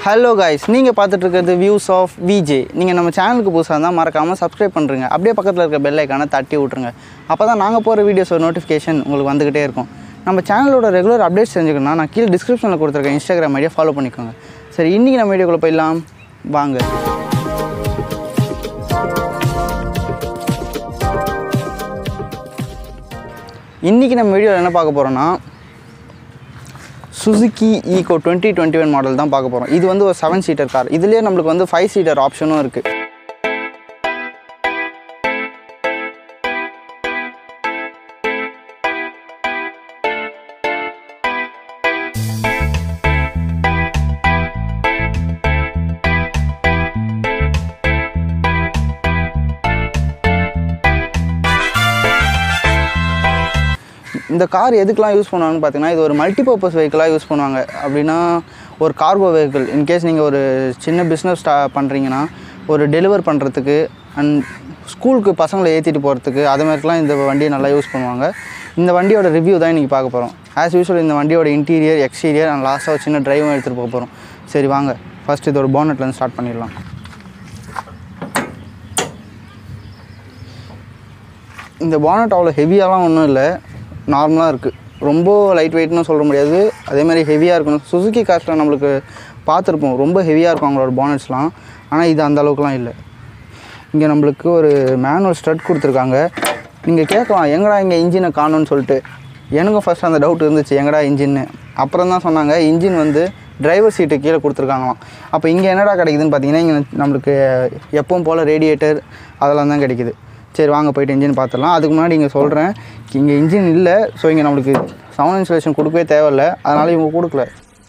hello guys நீங்கள் பார்த்துட்டு இருக்கிறது வியூஸ் ஆஃப் விஜே நீங்கள் நம்ம சேனலுக்கு புதுசாக இருந்தால் மறக்காமல் சப்ஸ்கிரைப் பண்ணுறங்க அப்படியே பக்கத்தில் இருக்க பெல் ஐக்கானை தட்டி விட்ருங்க அப்போ தான் நாங்கள் போகிற வீடியோஸோட நோட்டிஃபிகேஷன் உங்களுக்கு வந்துக்கிட்டே இருக்கும் நம்ம சேனலோட ரெகுலர் அப்டேட்ஸ் தெரிஞ்சுக்கணும்னா நான் கீழே டிஸ்கிரிப்ஷனில் கொடுத்துருக்கேன் இன்ஸ்டாகிராம் ஐடியா ஃபாலோ பண்ணிக்கோங்க சரி இன்றைக்கி நம்ம வீடியோக்குள்ளே போயிடலாம் வாங்க இன்றைக்கி நம்ம வீடியோவில் என்ன பார்க்க போகிறோன்னா Suzuki Eeco twenty twenty one model தான் பார்க்க போகிறோம் இது வந்து ஒரு செவன் சீட்டர் கார் இதுலேயே நம்மளுக்கு வந்து ஃபைவ் சீட்டர் ஆப்ஷனும் இருக்குது இந்த கார் எதுக்கெலாம் யூஸ் பண்ணுவாங்கன்னு பார்த்தீங்கன்னா இது ஒரு மல்டிபர்பஸ் வெஹிக்கிளாக யூஸ் பண்ணுவாங்க அப்படின்னா ஒரு கார்கோ வெஹிக்கிள் இன்கேஸ் நீங்கள் ஒரு சின்ன பிஸ்னஸ் ஸ்டா பண்ணுறீங்கன்னா ஒரு டெலிவர் பண்ணுறதுக்கு அண்ட் ஸ்கூலுக்கு பசங்களை ஏற்றிட்டு போகிறதுக்கு அது மாதிரிலாம் இந்த வண்டியை நல்லா யூஸ் பண்ணுவாங்க இந்த வண்டியோட ரிவ்யூ தான் இன்றைக்கி பார்க்க போகிறோம் ஆஸ் யூஸ்வல் இந்த வண்டியோட இன்டீரியர் எக்ஸ்டீரியர் அண்ட் லாஸ்ட்டாக ஒரு சின்ன டிரைவும் எடுத்துகிட்டு போக போகிறோம் சரி வாங்க ஃபஸ்ட் இதோட போனட்லேருந்து ஸ்டார்ட் பண்ணிடலாம் இந்த பானட் அவ்வளோ ஹெவியாலாம் ஒன்றும் இல்லை நார்மலாக இருக்குது ரொம்ப லைட் வெயிட்னு சொல்ல முடியாது அதே மாதிரி ஹெவியாக இருக்கணும் சுசுகி காஸ்ட்டில் நம்மளுக்கு பார்த்துருப்போம் ரொம்ப ஹெவியாக இருக்கும் அவங்களோட பானட்ஸ்லாம் ஆனால் இது அந்த அளவுக்குலாம் இல்லை இங்கே நம்மளுக்கு ஒரு மேனுவல் ஸ்டட் கொடுத்துருக்காங்க நீங்கள் கேட்கலாம் எங்கடா இங்கே இன்ஜினை காணும்னு சொல்லிட்டு எனக்கும் ஃபஸ்ட் அந்த டவுட் இருந்துச்சு எங்கடா இன்ஜின்னு அப்புறம் தான் சொன்னாங்க இன்ஜின் வந்து டிரைவர் சீட்டு கீழே கொடுத்துருக்காங்களாம் அப்போ இங்கே என்னடா கிடைக்குதுன்னு பார்த்தீங்கன்னா இங்கே நம்மளுக்கு எப்பவும் போல் ரேடியேட்டர் அதெல்லாம் தான் கிடைக்குது சரி வாங்க போயிட்டு இன்ஜின் பார்த்துடலாம் அதுக்கு முன்னாடி இங்கே சொல்கிறேன் இங்கே இன்ஜின் இல்லை ஸோ இங்கே நம்மளுக்கு சவுண்ட் இன்சுலேஷன் கொடுக்கவே தேவையில்ல அதனால் இவங்க கொடுக்கல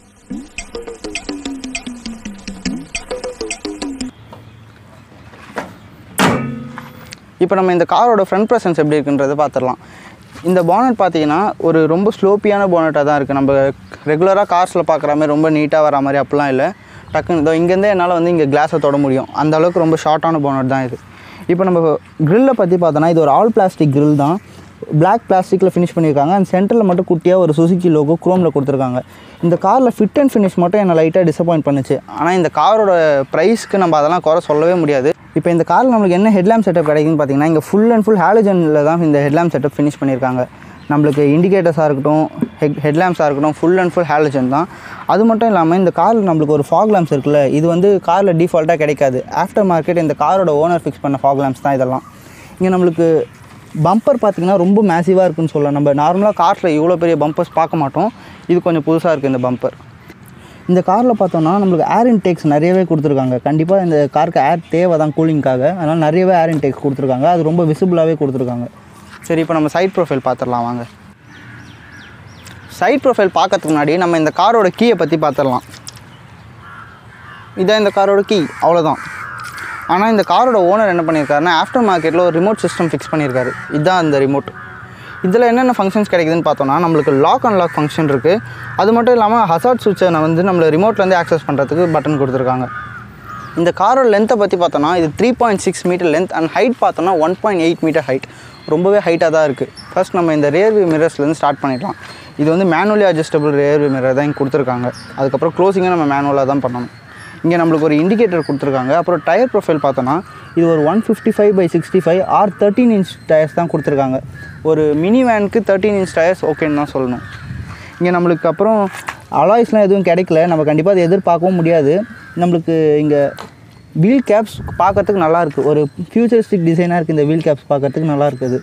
இப்போ நம்ம இந்த காரோட ஃப்ரண்ட் ப்ரெசன்ஸ் எப்படி இருக்குன்றதை பார்த்துடலாம் இந்த பானட் பார்த்தீங்கன்னா ஒரு ரொம்ப ஸ்லோப்பியான பானட்டாக தான் இருக்குது நம்ம ரெகுலராக கார்ஸில் பார்க்குற மாதிரி ரொம்ப நீட்டாக வர மாதிரி அப்படிலாம் இல்லை டக்குன்னு இதோ இங்கேருந்தே என்னால் வந்து இங்கே கிளாஸை தொட முடியும் அந்த அளவுக்கு ரொம்ப ஷார்ட்டான பானட் தான் இது இப்போ நம்ம க்ரில்லை பற்றி பார்த்தோன்னா இது ஒரு ஆல் பிளாஸ்டிக் grill தான் Black பிளாஸ்டிக்கில் ஃபினிஷ் பண்ணியிருக்காங்க அந்த சென்டரில் மட்டும் குட்டியாக ஒரு சுசுக்கி லோகோ குரோமில் கொடுத்துருக்காங்க இந்த காரில் ஃபிட் அண்ட் ஃபினிஷ் மட்டும் என்னை லைட்டாக டிசப்பாயிண்ட் பண்ணுச்சு ஆனால் இந்த காரோட ப்ரைஸ்க்கு நம்ம அதெல்லாம் குறை சொல்லவே முடியாது இப்போ இந்த காரில் நம்மளுக்கு என்ன ஹெட்லாம்ப் செட்டப் கிடைக்குதுன்னு பார்த்தீங்கன்னா இங்கே ஃபுல் அண்ட் ஃபுல் ஹாலஜனில் தான் இந்த ஹெட்லாம்ப் செட்டப் ஃபினிஷ் பண்ணியிருக்காங்க நம்மளுக்கு இண்டிகேட்டர்ஸாக இருக்கட்டும் ஹெட் ஹெட்லாம்ப்ஸாக இருக்கட்டும் ஃபுல் அண்ட் ஃபுல் ஹாலஜன் தான் அது மட்டும் இல்லாமல் இந்த காரில் நம்மளுக்கு ஒரு ஃபாக் லேம்ப்ஸ் இருக்குல்ல இது வந்து காரில் டிஃபால்ட்டாக கிடைக்காது ஆஃப்டர் மார்க்கெட் இந்த காரோட ஓனர் ஃபிக்ஸ் பண்ண ஃபாக் லேம்ப்ஸ் தான் இதெல்லாம் இங்கே நம்மளுக்கு பம்பர் பார்த்திங்கன்னா ரொம்ப மேசிவாக இருக்குன்னு சொல்லலாம் நம்ம நார்மலாக காரில் இவ்வளோ பெரிய பம்பர்ஸ் பார்க்க மாட்டோம் இது கொஞ்சம் புதுசாக இருக்குது இந்த பம்பர் இந்த காரில் பார்த்தோம்னா நம்மளுக்கு ஏர் இன்டேக்ஸ் நிறையவே கொடுத்துருக்காங்க கண்டிப்பாக இந்த காருக்கு ஏர் தேவை தான் கூலிங்காக அதனால் நிறையவே ஏர் இன்டேக்ஸ் கொடுத்துருக்காங்க அது ரொம்ப விசிபிளாகவே கொடுத்துருக்காங்க சரி இப்போ நம்ம சைட் ப்ரொஃபைல் பார்த்துடலாம் வாங்க சைட் ப்ரொஃபைல் பார்க்கறதுக்கு முன்னாடி நம்ம இந்த காரோட கீயை பற்றி பார்த்துடலாம் இதான் இந்த காரோட கீ அவ்வளோதான் ஆனால் இந்த காரோட ஓனர் என்ன பண்ணியிருக்காருன்னா ஆஃப்டர் மார்க்கெட்டில் ஒரு ரிமோட் சிஸ்டம் ஃபிக்ஸ் பண்ணியிருக்காரு இதுதான் அந்த ரிமோட் இதில் என்னென்ன ஃபங்க்ஷன்ஸ் கிடைக்குதுன்னு பார்த்தோம்னா நம்மளுக்கு லாக் அண்ட் லாக் ஃபங்க்ஷன் இருக்குது அது மட்டும் இல்லாமல் ஹசார்ட் சுவிட்சை வந்து நம்மளை ரிமோட்லேருந்து ஆக்சஸ் பண்ணுறதுக்கு பட்டன் கொடுத்துருக்காங்க இந்த காரோட லென்த்தை பற்றி பார்த்தோன்னா இது three point six metre length and height பார்த்தோன்னா one point eight metre height ரொம்பவே ஹைட்டாக தான் இருக்குது ஃபர்ஸ்ட் நம்ம இந்த ரியர் வியூ மிரர்ஸ்லேருந்து ஸ்டார்ட் பண்ணிடலாம் இது வந்து manually adjustable rear view mirror தான் இங்கே கொடுத்துருக்காங்க அதுக்கப்புறம் க்ளோசிங்கை நம்ம மேனுவலாக தான் பண்ணணும் இங்கே நம்மளுக்கு ஒரு இண்டிகேட்டர் கொடுத்துருக்காங்க அப்புறம் டயர் ப்ரொஃபைல் பார்த்தோன்னா இது ஒரு one fifty five by sixty five R thirteen inch tyres தான் கொடுத்துருக்காங்க ஒரு மினி வேனுக்கு தேர்ட்டீன் இன்ச் டயர்ஸ் ஓகேன்னு தான் சொல்லணும் இங்கே நம்மளுக்கு அப்புறம் அலாய்ஸ்லாம் எதுவும் கிடைக்கல நம்ம கண்டிப்பாக அதை எதிர்பார்க்கவும் முடியாது நம்மளுக்கு இங்கே வீல் கேப்ஸ் பார்க்கறதுக்கு நல்லா இருக்குது ஒரு ஃபியூச்சரிஸ்டிக் டிசைனாக இருக்குது இந்த வீல் கேப்ஸ் பார்க்கறதுக்கு நல்லா இருக்குது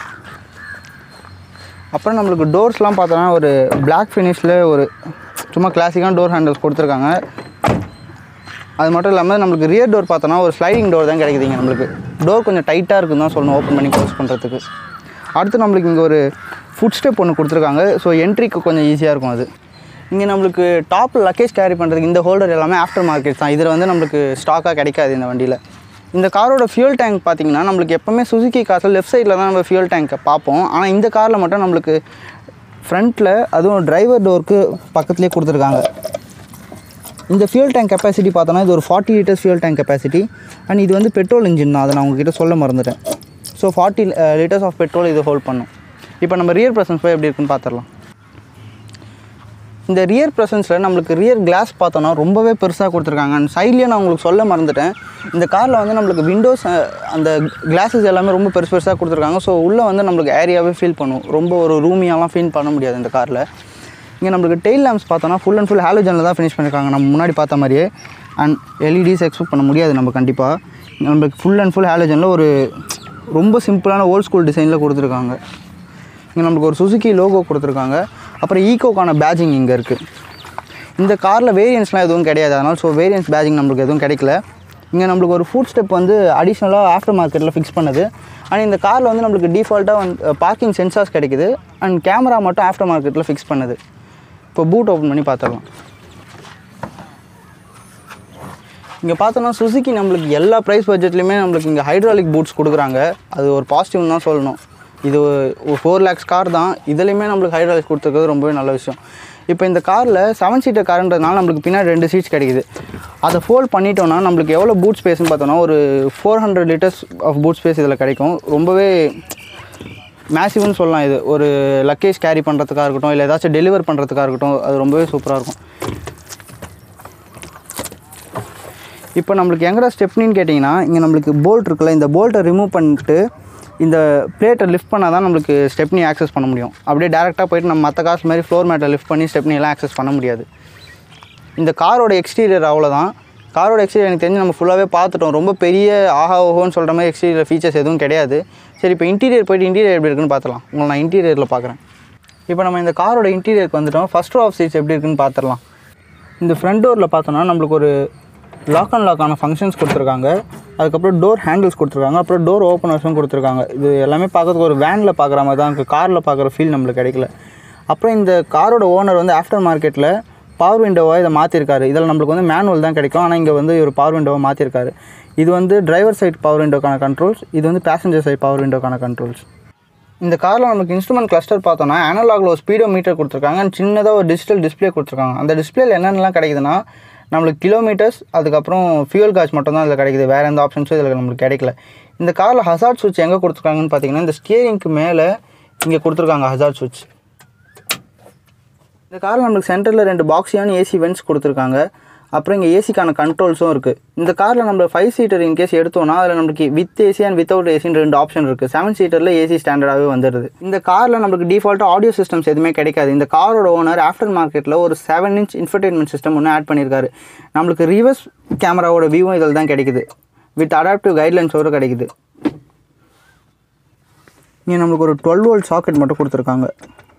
அப்புறம் நம்மளுக்கு டோர்ஸ்லாம் பார்த்தோன்னா ஒரு Black ஃபினிஷில் ஒரு சும்மா கிளாசிக்கான டோர் ஹேண்டில்ஸ் கொடுத்துருக்காங்க அது மட்டும் இல்லாமல் நம்மளுக்கு ரியர் டோர் பார்த்தோன்னா ஒரு ஸ்லைடிங் டோர் தான் கிடைக்குதுங்க நம்மளுக்கு டோர் கொஞ்சம் டைட்டாக இருக்குன்னு தான் சொல்லணும் ஓப்பன் பண்ணி க்ளோஸ் பண்ணுறதுக்கு அடுத்து நம்மளுக்கு இங்கே ஒரு ஃபுட் ஸ்டெப் ஒன்று கொடுத்துருக்காங்க ஸோ என்ட்ரிக்கு கொஞ்சம் ஈஸியாக இருக்கும் அது இங்கே நம்மளுக்கு டாப் லக்கேஜ் கேரி பண்ணுறதுக்கு இந்த ஹோல்டர் எல்லாமே ஆஃப்டர் மார்க்கெட் தான் இதில் வந்து நம்மளுக்கு ஸ்டாக்காக கிடைக்காது இந்த வண்டியில் இந்த காரோட ஃபியூல் டேங்க் பார்த்தீங்கன்னா நம்மளுக்கு எப்போவுமே சுசுகி காசில் லெஃப்ட் சைடில் தான் நம்ம ஃபியூல் டேங்க்கை பார்ப்போம் ஆனால் இந்த காரில் மட்டும் நம்மளுக்கு ஃப்ரண்ட்டில் அதுவும் டிரைவர் டோருக்கு பக்கத்துலேயே கொடுத்துருக்காங்க இந்த ஃபியூல் டேங்க் கெப்பாசிட்டி பார்த்தோன்னா இது ஒரு forty litres fuel tank capacity and இது வந்து பெட்ரோல் இன்ஜின் தான் அதை நான் உங்ககிட்ட சொல்ல மறந்துட்டேன் so forty litres of petrol இது ஹோல்ட் பண்ணும் இப்போ நம்ம ரியர் ப்ரெசன்ஸ் போய் எப்படி இருக்குன்னு பார்த்துடலாம் இந்த ரியர் ப்ரெசன்ஸில் நம்மளுக்கு ரியர் கிளாஸ் பார்த்தோன்னா ரொம்பவே பெருசாக கொடுத்துருக்காங்க அண்ட் சைட்லேயே நான் உங்களுக்கு சொல்ல மறந்துட்டேன் இந்த காரில் வந்து நம்மளுக்கு விண்டோஸ் அந்த கிளாஸஸ் எல்லாமே ரொம்ப பெருசு பெருசாக கொடுத்துருக்காங்க ஸோ உள்ளே வந்து நம்மளுக்கு ஏரியாவே ஃபீல் பண்ணும் ரொம்ப ஒரு ரூமியாலாம் ஃபீல் பண்ண முடியாது இந்த காரில் இங்கே நம்மளுக்கு டெயில் லேம்ப்ஸ் பார்த்தோன்னா ஃபுல் அண்ட் ஃபுல் ஹாலோஜனில் தான் ஃபினிஷ் பண்ணியிருக்காங்க நம்ம முன்னாடி பார்த்த மாதிரியே அண்ட் எல்இடிஸ் எக்ஸ்பெக்ட் பண்ண முடியாது நம்ம கண்டிப்பாக நம்மளுக்கு ஃபுல் அண்ட் ஃபுல் ஹாலோஜனில் ஒரு ரொம்ப சிம்பிளான ஓல்ட் ஸ்கூல் டிசைனில் கொடுத்துருக்காங்க இங்கே நம்மளுக்கு ஒரு சுசுகி லோகோ கொடுத்துருக்காங்க அப்புறம் ஈகோக்கான பேஜிங் இங்கே இருக்குது இந்த காரில் வேரியன்ஸ்லாம் எதுவும் கிடையாது அதனால் ஸோ வேரியன்ஸ் பேஜிங் நம்மளுக்கு எதுவும் கிடைக்கல இங்கே நம்மளுக்கு ஒரு ஃபுட் ஸ்டெப் வந்து அடிஷ்னலாக ஆஃப்டர் மார்க்கெட்டில் ஃபிக்ஸ் பண்ணுது அண்ட் இந்த காரில் வந்து நம்மளுக்கு டிஃபால்ட்டாக வந்து பார்க்கிங் சென்சார்ஸ் கிடைக்குது அண்ட் கேமரா மட்டும் ஆஃப்டர் மார்க்கெட்டில் ஃபிக்ஸ் பண்ணுது இப்போ பூட் ஓப்பன் பண்ணி பார்த்துடலாம் இங்கே பார்த்தோன்னா சுசுகி நம்மளுக்கு எல்லா ப்ரைஸ் பட்ஜெட்லையுமே நம்மளுக்கு இங்கே ஹைட்ராலிக் பூட்ஸ் கொடுக்குறாங்க அது ஒரு பாசிட்டிவ்னு தான் சொல்லணும் இது ஒரு ஃபோர் லேக்ஸ் கார் தான் இதுலேயுமே நம்மளுக்கு ஹைட்ராலிக்ஸ் கொடுத்துருக்கிறது ரொம்பவே நல்ல விஷயம் இப்போ இந்த காரில் செவன் சீட்டர் காருன்றதுனால நம்மளுக்கு பின்னாடி ரெண்டு சீட்ஸ் கிடைக்குது அதை ஃபோல்ட் பண்ணிட்டோம்னா நம்மளுக்கு எவ்வளோ பூட் ஸ்பேஸ்னு பார்த்தோன்னா ஒரு four hundred litres of boot space இதில் கிடைக்கும் ரொம்பவே மேசிவ்னு சொல்லலாம் இது ஒரு லக்கேஜ் கேரி பண்ணுறதுக்காக இருக்கட்டும் இல்லை ஏதாச்சும் டெலிவர் பண்ணுறதுக்காக இருக்கட்டும் அது ரொம்பவே சூப்பராக இருக்கும் இப்போ நம்மளுக்கு எங்கடா ஸ்டெப்னின்னு கேட்டிங்கன்னா இங்கே நம்மளுக்கு போல்ட் இருக்குல்ல இந்த போல்ட்டை ரிமூவ் பண்ணிட்டு இந்த பிளேட்டை லிஃப்ட் பண்ணால் தான் நம்மளுக்கு ஸ்டெப்னி ஆக்சஸ் பண்ண முடியும் அப்படியே டேரெக்டாக போயிட்டு நம்ம மற்ற காசு மாதிரி ஃப்ளோர் மேட்டை லிஃப்ட் பண்ணி ஸ்டெப்னி எல்லாம் ஆக்சஸ் பண்ண முடியாது இந்த காரோட எக்ஸ்டீரியர் அவ்வளோதான் காரோட எக்ஸ்டீரியர் எனக்கு தெரிஞ்சு நம்ம ஃபுல்லாகவே பார்த்துட்டோம் ரொம்ப பெரிய ஆஹா ஓஹோன்னு சொல்கிற மாதிரி எக்ஸ்டீரியர் ஃபீச்சர்ஸ் எதுவும் கிடையாது சரி இப்போ இன்டீரியர் போயிட்டு இன்டீரியர் எப்படி இருக்குன்னு பார்த்துலாம் உங்களை நான் இன்டீரியரில் பார்க்குறேன் இப்போ நம்ம இந்த காரோட இன்டீரியருக்கு வந்துட்டோம் ஃபஸ்ட் ரோ ஆஃப் சீட்ஸ் எப்படி இருக்குன்னு பார்த்துடலாம் இந்த ஃப்ரண்ட் டோரில் பார்த்தோன்னா நம்மளுக்கு ஒரு லாக் அண்ட் லாக்கான ஃபங்க்ஷன்ஸ் கொடுத்துருக்காங்க அதுக்கப்புறம் டோர் ஹேண்டில்ஸ் கொடுத்துருக்காங்க அப்புறம் டோர் ஓப்பனர்ஸும் கொடுத்துருக்காங்க இது எல்லாமே பார்க்கறதுக்கு ஒரு வேனில் பார்க்குற மாதிரி தான் இருக்குது காரில் பார்க்குற ஃபீல் நம்மளுக்கு கிடைக்கல அப்புறம் இந்த காரோட ஓனர் வந்து ஆஃப்டர் மார்க்கெட்டில் பவர் விண்டோவாக இதை மாற்றிருக்காரு இதில் நம்மளுக்கு வந்து மேனுவல் தான் கிடைக்கும் ஆனால் இங்கே வந்து ஒரு பவர் விண்டோவை மாற்றிருக்காரு இது வந்து டிரைவர் சைட் பவர் விண்டோக்கான கண்ட்ரோல்ஸ் இது வந்து பேசஞ்சர் சைட் பவர் விண்டோக்கான கண்ட்ரோல்ஸ் இந்த காரில் நமக்கு இன்ஸ்ட்ருமெண்ட் கிளஸ்டர் பார்த்தோன்னா அனலாகில் ஒரு ஸ்பீடோ மீட்டர் கொடுத்துருக்காங்க and சின்னதாக ஒரு டிஜிட்டல் டிஸ்ப்ளே கொடுத்துருக்காங்க அந்த டிஸ்பிளேல என்னென்னலாம் கிடைக்குதுன்னா நம்மளுக்கு கிலோமீட்டர்ஸ் அதுக்கப்புறம் ஃபியூல் காஜ் மட்டும் தான் இதில் கிடைக்குது வேறு எந்த ஆப்ஷன்ஸும் இதில் நம்மளுக்கு கிடைக்கல இந்த காரில் ஹசார்ட் சுவிட்ச் எங்கே கொடுத்துருக்காங்கன்னு பார்த்தீங்கன்னா இந்த ஸ்டியரிங்க்கு மேலே இங்கே கொடுத்துருக்காங்க ஹசார்ட் சுவிட்ச் இந்த காரில் நம்மளுக்கு சென்டரில் ரெண்டு பாக்ஸியான ஏசி வென்ட்ஸ் கொடுத்துருக்காங்க அப்புறம் இங்கே ஏசிக்கான கண்ட்ரோல்ஸும் இருக்குது இந்த காரில் நம்ம ஃபைவ் சீட்டர் இன்கேஸ் எடுத்தோம்னா அதில் நம்மளுக்கு வித் ஏசி அண்ட் வித்தவுட் ஏசின்னு ரெண்டு ஆப்ஷன் இருக்குது செவன் சீட்டரில் ஏசி ஸ்டாண்டர்டாகவே வந்துடுது இந்த காரில் நம்மளுக்கு டிஃபால்ட்டாக ஆடியோ சிஸ்டம்ஸ் எதுவுமே கிடைக்காது இந்த காரோட ஓனர் ஆஃப்டர் மார்க்கெட்டில் ஒரு செவன் இன்ச் இன்ஃபர்டைன்மெண்ட் சிஸ்டம் ஒன்று ஆட் பண்ணியிருக்காரு நம்மளுக்கு ரிவர்ஸ் கேமராவோட வியூவும் இதில் தான் கிடைக்குது வித் அடாப்டிவ் கைட்லைன்ஸோடு கிடைக்குது இங்கே நம்மளுக்கு ஒரு டுவெல் வோல்ட் சாக்கெட் மட்டும் கொடுத்துருக்காங்க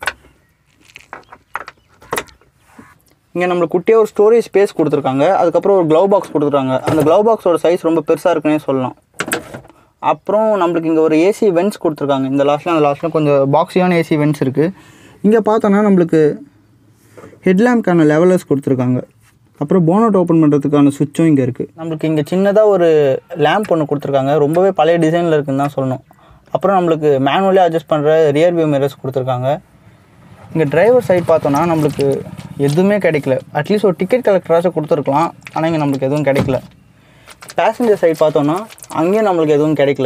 இங்கே நம்மளுக்கு குட்டியாக ஒரு ஸ்டோரேஜ் ஸ்பேஸ் கொடுத்துருக்காங்க அதுக்கப்புறம் ஒரு க்ளவ் பாக்ஸ் கொடுத்துருக்காங்க அந்த க்ளவ் பாக்ஸோட சைஸ் ரொம்ப பெருசாக இருக்குன்னே சொல்லலாம் அப்புறம் நம்மளுக்கு இங்கே ஒரு ஏசி வென்ட்ஸ் கொடுத்துருக்காங்க இந்த லாஸ்ட்டில் அந்த லாஸ்ட்டில் கொஞ்சம் பாக்ஸியான ஏசி வென்ட்ஸ் இருக்குது இங்கே பார்த்தோன்னா நம்மளுக்கு ஹெட்லாம்ப்க்கான லெவலர்ஸ் கொடுத்துருக்காங்க அப்புறம் போனட் ஓப்பன் பண்ணுறதுக்கான சுவிட்சும் இங்கே இருக்குது நம்மளுக்கு இங்கே சின்னதாக ஒரு லேம்ப் ஒன்று கொடுத்துருக்காங்க ரொம்பவே பழைய டிசைனில் இருக்குன்னு தான் சொல்லணும் அப்புறம் நம்மளுக்கு மேனுவலி அட்ஜஸ்ட் பண்ணுற ரியர் வியூ மிரர்ஸ் கொடுத்துருக்காங்க இங்கே டிரைவர் சைட் பார்த்தோன்னா நம்மளுக்கு எதுவுமே கிடைக்கல அட்லீஸ்ட் ஒரு டிக்கெட் கலெக்டராச்சும் கொடுத்துருக்கலாம் ஆனால் இங்கே நம்மளுக்கு எதுவும் கிடைக்கல பேசஞ்சர் சைட் பார்த்தோன்னா அங்கேயும் நம்மளுக்கு எதுவும் கிடைக்கல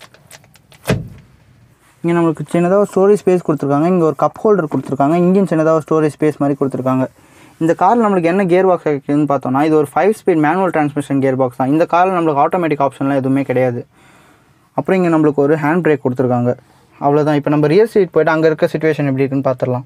இங்கே நம்மளுக்கு சின்னதாக ஒரு ஸ்டோரேஜ் ஸ்பேஸ் கொடுத்துருக்காங்க இங்கே ஒரு கப் ஹோல்டர் கொடுத்துருக்காங்க இங்கேயும் சின்னதாக ஒரு ஸ்டோரேஜ் ஸ்பேஸ் மாதிரி கொடுத்துருக்காங்க இந்த காரில் நம்மளுக்கு என்ன கியர் பாக்ஸ் இருக்குதுன்னு பார்த்தோன்னா இது ஒரு five speed manual transmission gear box தான் இந்த காரில் நம்மளுக்கு ஆட்டோமேட்டிக் ஆப்ஷன்லாம் எதுவுமே கிடையாது அப்புறம் இங்கே நம்மளுக்கு ஒரு ஹேண்ட் பிரேக் கொடுத்துருக்காங்க அவ்வளோதான் இப்போ நம்ம ரியல் சீட் போயிட்டு அங்கே இருக்க சுச்சுவேஷன் எப்படி இருக்குன்னு பார்த்துடலாம்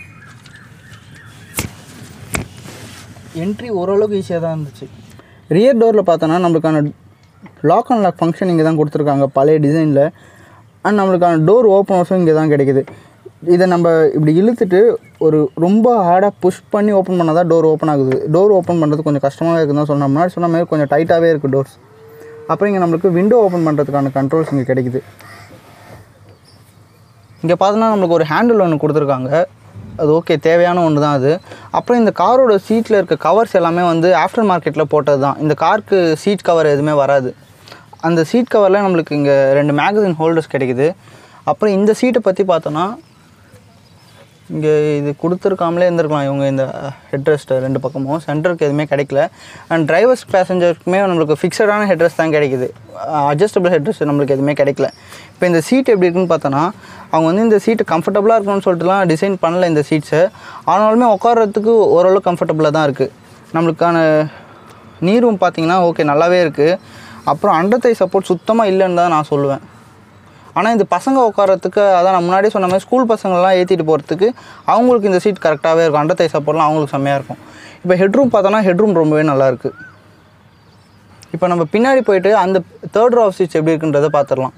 என்ட்ரி ஓரளவுக்கு ஈஸியாக தான் இருந்துச்சு ரியர் டோரில் பார்த்தோன்னா நம்மளுக்கான லாக் அண்ட் லாக் ஃபங்க்ஷன் இங்கே தான் கொடுத்துருக்காங்க பழைய டிசைனில் அண்ட் நம்மளுக்கான டோர் ஓப்பனர்ஸும் இங்கே தான் கிடைக்குது இதை நம்ம இப்படி இழுத்துட்டு ஒரு ரொம்ப ஹார்டாக புஷ் பண்ணி ஓப்பன் பண்ணால் தான் டோர் ஓப்பன் ஆகுது டோர் ஓப்பன் பண்ணுறது கொஞ்சம் கஷ்டமாகவே இருக்குன்னு தான் சொன்னேன் முன்னாடி சொன்ன மாதிரி கொஞ்சம் டைட்டாகவே இருக்குது டோர்ஸ் அப்புறம் இங்கே நம்மளுக்கு விண்டோ ஓப்பன் பண்ணுறதுக்கான கண்ட்ரோல்ஸ் இங்கே கிடைக்குது இங்கே பார்த்தோன்னா நம்மளுக்கு ஒரு ஹேண்டில் ஒன்று கொடுத்துருக்காங்க அது ஓகே தேவையான ஒன்று தான் அது அப்புறம் இந்த காரோட சீட்டில் இருக்க கவர்ஸ் எல்லாமே வந்து ஆஃப்டர் மார்க்கெட்டில் போட்டது தான் இந்த காருக்கு சீட் கவர் எதுவுமே வராது அந்த சீட் கவரில் நம்மளுக்கு இங்கே ரெண்டு மேகசின் ஹோல்டர்ஸ் கிடைக்குது அப்புறம் இந்த சீட்டை பற்றி பார்த்தோன்னா இங்கே இது கொடுத்துருக்காமலே இருந்திருக்கலாம் இவங்க இந்த ஹெட்ரெஸ்ட்டை ரெண்டு பக்கமும் சென்டருக்கு எதுவுமே கிடைக்கல அண்ட் டிரைவர்ஸ் பேசஞ்சருக்குமே நம்மளுக்கு ஃபிக்ஸடான ஹெட்ரெஸ்ட் தான் கிடைக்குது அட்ஜஸ்டபிள் ஹெட்ரெஸ்ட் நம்மளுக்கு எதுவுமே கிடைக்கல இப்போ இந்த சீட் எப்படி இருக்குன்னு பார்த்தோன்னா அவங்க வந்து இந்த சீட்டு கம்ஃபர்டபுளாக இருக்கணும்னு சொல்லிட்டுலாம் டிசைன் பண்ணல இந்த சீட்ஸை ஆனாலுமே உட்கார்றதுக்கு ஓரளவு கம்ஃபர்டபுளாக தான் இருக்குது நம்மளுக்கான நீரும் பார்த்தீங்கன்னா ஓகே நல்லாவே இருக்குது அப்புறம் அண்டத்தை சப்போர்ட் சுத்தமாக இல்லைன்னு தான் நான் சொல்லுவேன் ஆனால் இந்த பசங்க உட்காரத்துக்கு அதான் நான் முன்னாடியே சொன்ன மாதிரி ஸ்கூல் பசங்கள்லாம் ஏற்றிட்டு போகிறதுக்கு அவங்களுக்கு இந்த சீட் கரெக்டாகவே இருக்கும் அண்டத்தை சப்போர்ட்லாம் அவங்களுக்கு செம்மையாக இருக்கும் இப்போ ஹெட்ரூம் பார்த்தோன்னா ஹெட்ரூம் ரொம்பவே நல்லா இருக்குது இப்போ நம்ம பின்னாடி போயிட்டு அந்த தேர்ட் ரோ ஆஃப் சீட்ஸ் எப்படி இருக்குன்றதை பார்த்துடலாம்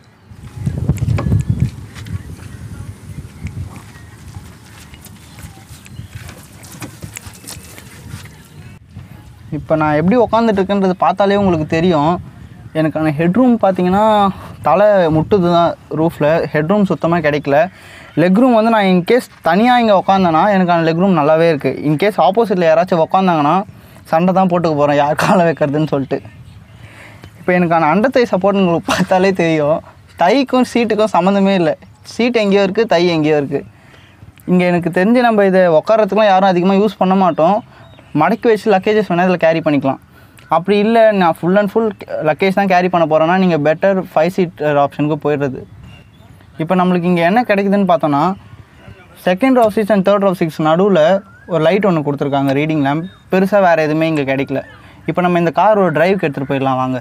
இப்போ நான் எப்படி உக்காந்துட்டு இருக்கேன்றது பார்த்தாலே உங்களுக்கு தெரியும் எனக்கான ஹெட்ரூம் பார்த்தீங்கன்னா தலை முட்டுது தான் ரூஃபில் ஹெட்ரூம் சுத்தமாக கிடைக்கல லெக் ரூம் வந்து நான் இன்கேஸ் தனியாக இங்கே உக்காந்தேன்னா எனக்கான லெக் ரூம் நல்லாவே இருக்குது இன்கேஸ் ஆப்போசிட்டில் யாராச்சும் உக்காந்தாங்கன்னா சண்டை தான் போட்டுக்க போகிறேன் யார் காலை வைக்கிறதுன்னு சொல்லிட்டு இப்போ எனக்கான அண்டத்தை சப்போர்ட் உங்களுக்கு பார்த்தாலே தெரியும் தைக்கும் சீட்டுக்கும் சம்மந்தமே இல்லை சீட் எங்கேயோ இருக்குது தை எங்கேயோ இருக்குது இங்கே எனக்கு தெரிஞ்சு நம்ம இதை உட்காரத்துக்குலாம் யாரும் அதிகமாக யூஸ் பண்ண மாட்டோம் மடக்கி வச்சு லக்கேஜஸ் வேணால் இதில் கேரி பண்ணிக்கலாம் அப்படி இல்லை நான் ஃபுல் அண்ட் ஃபுல் லக்கேஜ் தான் கேரி பண்ண போகிறேன்னா நீங்கள் பெட்டர் ஃபைவ் சீட்டர் ஆப்ஷனுக்கு போயிடுறது இப்போ நம்மளுக்கு இங்கே என்ன கிடைக்குதுன்னு பார்த்தோன்னா second of six and third of six நடுவில் ஒரு லைட் ஒன்று கொடுத்துருக்காங்க ரீடிங் லேம்ப் பெருசாக வேறு எதுவுமே இங்கே கிடைக்கல இப்போ நம்ம இந்த கார் ஒரு டிரைவ்க்கு எடுத்துகிட்டு போயிடலாம் வாங்க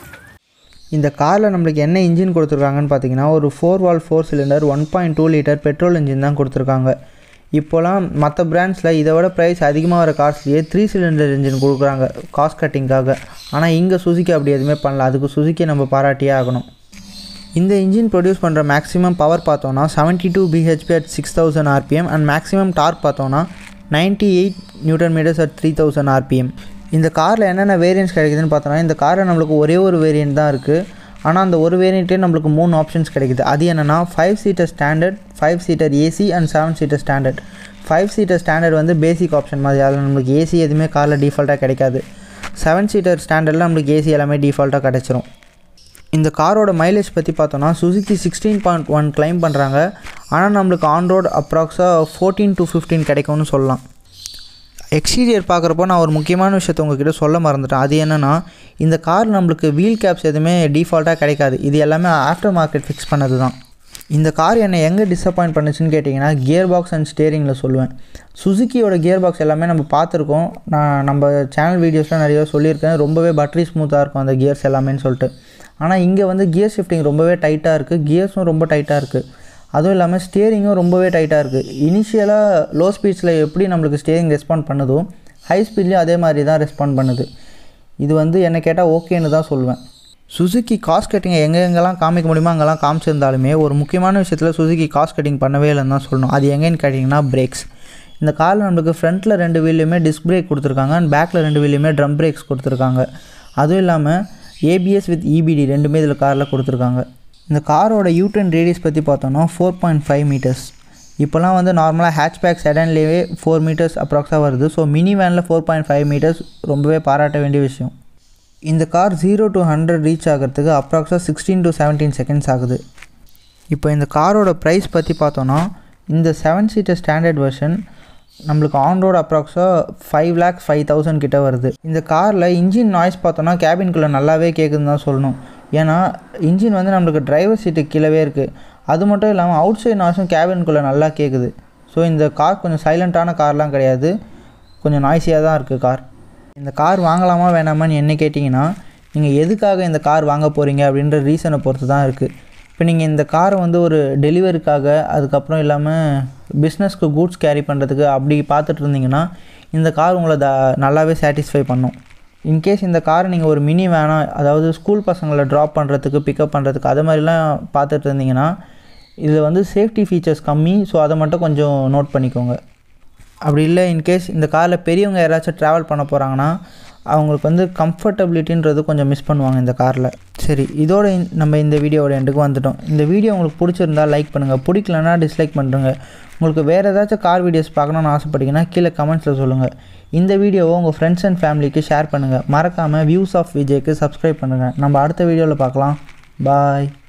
இந்த காரில் நம்மளுக்கு என்ன இன்ஜின் கொடுத்துருக்காங்கன்னு பார்த்தீங்கன்னா ஒரு four valve four cylinder one point two litre petrol engine தான் கொடுத்துருக்காங்க இப்போலாம் மற்ற பிராண்ட்ஸில் இதை விட ப்ரைஸ் அதிகமாக வர கார்ஸ்லேயே த்ரீ சிலிண்டர் இன்ஜின் கொடுக்குறாங்க காஸ்ட் கட்டிங்காக ஆனால் இங்கே சுசுக்கி அப்படி எதுவுமே பண்ணல அதுக்கு சுசுக்கி நம்ம பாராட்டியே ஆகணும் இந்த இன்ஜின் ப்ரொடியூஸ் பண்ணுற மேக்ஸிமம் பவர் பார்த்தோன்னா seventy two BHP at six thousand RPM and maximum torque பார்த்தோன்னா ninety eight newton metres at three thousand RPM இந்த காரில் என்னென்ன வேரியன்ட்ஸ் கிடைக்குதுன்னு பார்த்தோன்னா இந்த காரில் நம்மளுக்கு ஒரே ஒரு வேரியன்ட் தான் இருக்குது ஆனால் அந்த ஒரு வேரியண்ட்டே நம்மளுக்கு மூணு ஆப்ஷன்ஸ் கிடைக்குது அது என்னென்னா five seater standard five seater AC and seven seater standard five seater standard வந்து பேசிக் ஆப்ஷன் மாதிரி அதில் நம்மளுக்கு ஏசி எதுவுமே காரில் டிஃபால்ட்டாக கிடைக்காது செவன் சீட்டர் ஸ்டாண்டர்டில் நம்மளுக்கு ஏசி எல்லாமே டிஃபால்ட்டாக கிடச்சிரும் இந்த காரோட மைலேஜ் பற்றி பார்த்தோன்னா Suzuki sixteen point one claim பண்ணுறாங்க ஆனால் நம்மளுக்கு ஆன் ரோட் அப்ராக்ஸாக ஃபோர்டீன் டு ஃபிஃப்டீன் கிடைக்கும்னு சொல்லலாம் எக்ஸ்டீரியர் பார்க்குறப்போ நான் ஒரு முக்கியமான விஷயத்த உங்ககிட்ட சொல்ல மறந்துட்டேன் அது என்னென்னா இந்த கார் நம்மளுக்கு வீல் கேப்ஸ் எதுவுமே டிஃபால்ட்டாக கிடைக்காது இது எல்லாமே ஆஃப்டர் மார்க்கெட் ஃபிக்ஸ் பண்ணது தான் இந்த கார் என்னை எங்கே டிசப்பாயிண்ட் பண்ணுச்சுன்னு கேட்டிங்கன்னா கியர் பாக்ஸ் அண்ட் ஸ்டேரிங்கில் சொல்லுவேன் சுசுக்கியோட கியர் பாக்ஸ் எல்லாமே நம்ம பார்த்துருக்கோம் நான் நம்ம சேனல் வீடியோஸ்லாம் நிறைய சொல்லியிருக்கேன் ரொம்பவே பட்ரி ஸ்மூத்தாக இருக்கும் அந்த கியர்ஸ் எல்லாமேன்னு சொல்லிட்டு ஆனால் இங்கே வந்து கியர் ஷிஃப்டிங் ரொம்பவே டைட்டாக இருக்குது கியர்ஸும் ரொம்ப டைட்டாக இருக்குது அதுவும் இல்லாமல் ஸ்டியரிங்கும் ரொம்பவே டைட்டாக இருக்குது இனிஷியலாக லோ ஸ்பீட்ஸில் எப்படி நம்மளுக்கு ஸ்டியரிங் ரெஸ்பாண்ட் பண்ணுதோ ஹை ஸ்பீட்லேயும் அதே மாதிரி தான் ரெஸ்பாண்ட் பண்ணுது இது வந்து என்ன கேட்டால் ஓகேன்னு தான் சொல்லுவேன் சுசுக்கி காஸ்ட் கட்டிங்கை எங்கே எங்கெல்லாம் காமிக்க முடியுமோ அங்கெல்லாம் காமிச்சிருந்தாலுமே ஒரு முக்கியமான விஷயத்தில் சுசுக்கி காஸ்ட் கட்டிங் பண்ணவே இல்லைன்னு தான் சொல்லணும் அது எங்கேன்னு கேட்டிங்கன்னா பிரேக்ஸ் இந்த காரில் நம்மளுக்கு ஃப்ரண்ட்டில் ரெண்டு வீல்லையுமே டிஸ்க் பிரேக் கொடுத்துருக்காங்க அண்ட் பேக்கில் ரெண்டு வீல்லையுமே ட்ரம் பிரேக்ஸ் கொடுத்துருக்காங்க அதுவும் இல்லாமல் ஏபிஎஸ் வித் இபிடி ரெண்டுமே இதில் காரில் கொடுத்துருக்காங்க இந்த காரோட யூட்டன் ரேடியஸ் பற்றி பார்த்தோன்னா ஃபோர் பாயிண்ட் ஃபைவ் மீட்டர்ஸ் இப்போலாம் வந்து நார்மலாக ஹேட்ச்பேக் செடன்லேயே ஃபோர் மீட்டர்ஸ் அப்ராக்ஸாக வருது ஸோ மினி வேனில் ஃபோர் பாயிண்ட் ஃபைவ் மீட்டர்ஸ் ரொம்பவே பாராட்ட வேண்டிய விஷயம் இந்த car zero to hundred reach ஆகிறதுக்கு அப்ராக்ஸாக சிக்ஸ்டீன் டு செவன்டீன் செகண்ட்ஸ் ஆகுது இப்போ இந்த காரோட ப்ரைஸ் பற்றி பார்த்தோன்னா இந்த செவன் சீட்டர் ஸ்டாண்டர்ட் வெர்ஷன் நம்மளுக்கு ஆன் ரோடு அப்ராக்ஸாக ஃபைவ் லேக்ஸ் ஃபைவ் தௌசண்ட் கிட்ட வருது இந்த காரில் இன்ஜின் நாய்ஸ் பார்த்தோன்னா கேபின்குள்ளே நல்லாவே கேட்குதுன்னு தான் சொல்லணும் ஏன்னா இன்ஜின் வந்து நம்மளுக்கு டிரைவர் சீட்டு கீழவே இருக்குது அது மட்டும் இல்லாமல் அவுட் சைட் நாய்ஸும் கேபின்குள்ளே நல்லா கேட்குது ஸோ இந்த கார் கொஞ்சம் சைலண்ட்டான கார்லாம் கிடையாது கொஞ்சம் நாய்ஸியாக தான் இருக்குது கார் இந்த கார் வாங்கலாமா வேணாமான்னு என்ன கேட்டிங்கன்னா நீங்கள் எதுக்காக இந்த கார் வாங்க போகிறீங்க அப்படின்ற ரீசனை பொறுத்து தான் இருக்குது இப்போ நீங்கள் இந்த காரை வந்து ஒரு டெலிவரிக்காக அதுக்கப்புறம் இல்லாமல் பிஸ்னஸ்க்கு கூட்ஸ் கேரி பண்ணுறதுக்கு அப்படி பார்த்துட்டு இருந்தீங்கன்னா இந்த கார் உங்களை த நல்லாவே சாட்டிஸ்ஃபை பண்ணும் இன்கேஸ் இந்த காரை நீங்கள் ஒரு மினி வேணாம் அதாவது ஸ்கூல் பசங்களை ட்ராப் பண்ணுறதுக்கு பிக்கப் பண்ணுறதுக்கு அது மாதிரிலாம் பார்த்துட்டு இருந்தீங்கன்னா இதில் வந்து சேஃப்டி ஃபீச்சர்ஸ் கம்மி ஸோ அதை மட்டும் கொஞ்சம் நோட் பண்ணிக்கோங்க அப்படி இல்லை இன்கேஸ் இந்த காரில் பெரியவங்க யாராச்சும் ட்ராவல் பண்ண போகிறாங்கன்னா அவங்களுக்கு வந்து கம்ஃபர்டபிலிட்டின்றது கொஞ்சம் மிஸ் பண்ணுவாங்க இந்த காரில் சரி இதோட இந்த- நம்ம இந்த வீடியோவோட எண்டுக்கு வந்துட்டோம் இந்த வீடியோ உங்களுக்கு பிடிச்சிருந்தா லைக் பண்ணுங்கள் பிடிக்கலனா டிஸ்லைக் பண்ணுறங்க உங்களுக்கு வேறு ஏதாச்சும் கார் வீடியோஸ் பார்க்கணுன்னு ஆசைப்பட்டீங்கன்னா கீழே கமெண்ட்ஸில் சொல்லுங்கள் இந்த வீடியோவை உங்கள் ஃப்ரெண்ட்ஸ் அண்ட் ஃபேமிலிக்கு ஷேர் பண்ணுங்கள் மறக்காமல் வியூஸ் ஆஃப் விஜய்க்கு சப்ஸ்கிரைப் பண்ணுங்கள் நம்ம அடுத்த வீடியோவில் பார்க்கலாம் பாய்